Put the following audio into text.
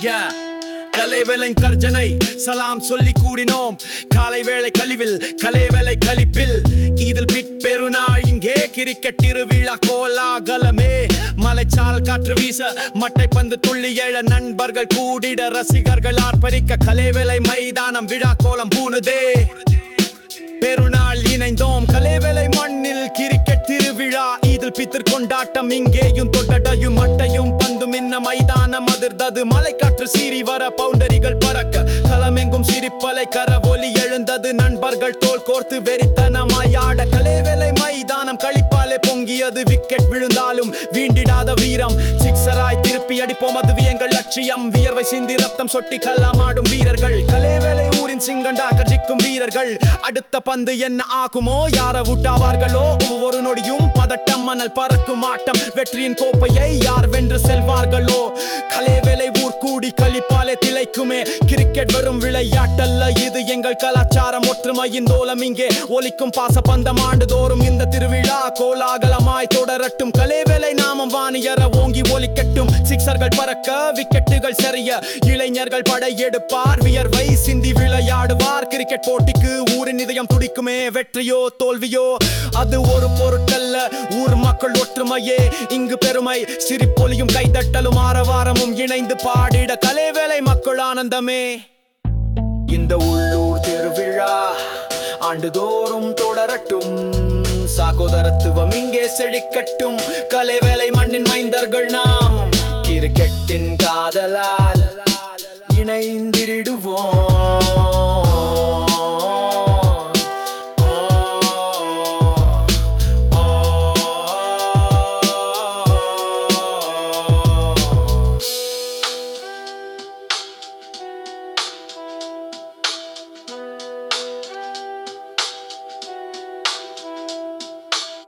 Yeah. கலைவேலை கர்ஜனை சலாம் சொல்லி கூடினோம் காலை வேளை கழிவில் கலைவேலை கழிப்பில் இதில் பிட் பெருநாள் இங்கே கிரிக்கெட் திருவிழா கோலாகலமே மலைச்சால் காற்று வீச மட்டை பந்து துள்ளி எழ நண்பர்கள் கூடிட ரசிகர்கள் ஆர்ப்பரிக்க கலைவேலை மைதானம் விழா கோலம் பூணுதே பெருநாள் இணைந்தோம் கலைவேலை மண்ணில் கிரிக்கெட் திருவிழா இதில் பித்தர் கொண்டாட்டம் இங்கேயும் தொட்டடையும் மட்டையும் பந்தும் இன்ன மைதானம் அதிர்ந்தது மலைக்காற்று சீறி வர பவுண்டரிகள் பறக்க களமெங்கும் சிரிப்பலை கரவொலி எழுந்தது நண்பர்கள் தோல் கோர்த்து வெறித்தனமாய் ஆட கலைவேலை மைதானம் கழிப்பாலே பொங்கியது விக்கெட் விழுந்தாலும் வீண்டிடாத வீரம் சிக்ஸராய் திருப்பி அடிப்போம் அது எங்கள் லட்சியம் வியர்வை சிந்தி ரத்தம் சொட்டி கல்லாமாடும் வீரர்கள் கலைவேலை ஊரின் சிங்கண்டா கர்ஜிக்கும் வீரர்கள் அடுத்த பந்து என்ன ஆகுமோ யார விட்டாவார்களோ ஒவ்வொரு நொடியும் பதட்டம் மணல் பறக்கும் ஆட்டம் வெற்றியின் கோப்பையை யார் வென்று செல்வார்களோ கலைவேலை ஊர் கூடி கழிப்பாலே திளைக்குமே கிரிக்கெட் வெறும் விளையாட்டல்ல இது எங்கள் கலாச்சாரம் ஒற்றுமையின் தோலம் இங்கே ஒலிக்கும் பாச பந்தம் ஆண்டுதோறும் இந்த திருவிழா கோலாகலமாய் தொடரட்டும் கலைவேலை நாமம் வாணியர ஓங்கி ஒலிக்கட்டும் சிக்ஸர்கள் பறக்க விக்கெட்டுகள் சரிய இளைஞர்கள் படையெடுப்பார் வியர்வை சிந்தி விளையாடுவார் கிரிக்கெட் போட்டிக்கு ஊரின் இதயம் துடிக்குமே வெற்றியோ தோல்வியோ அது ஒரு பொருட்டல்ல ஊர் மக்கள் ஒற்றுமையே இங்கு பெருமை சிரிப்பொலியும் கைதட்டலும் ஆரவாரமும் இணைந்து பாடிட கலைவேலை மக்கள் ஆனந்தமே இந்த உள்ளூர் திருவிழா ஆண்டுதோறும் தொடரட்டும் சகோதரத்துவம் இங்கே செழிக்கட்டும் கலைவேலை மண்ணின் மைந்தர்கள் நாம் கிரிக்கெட்டின் காதலால் இணைந்திடுவோம்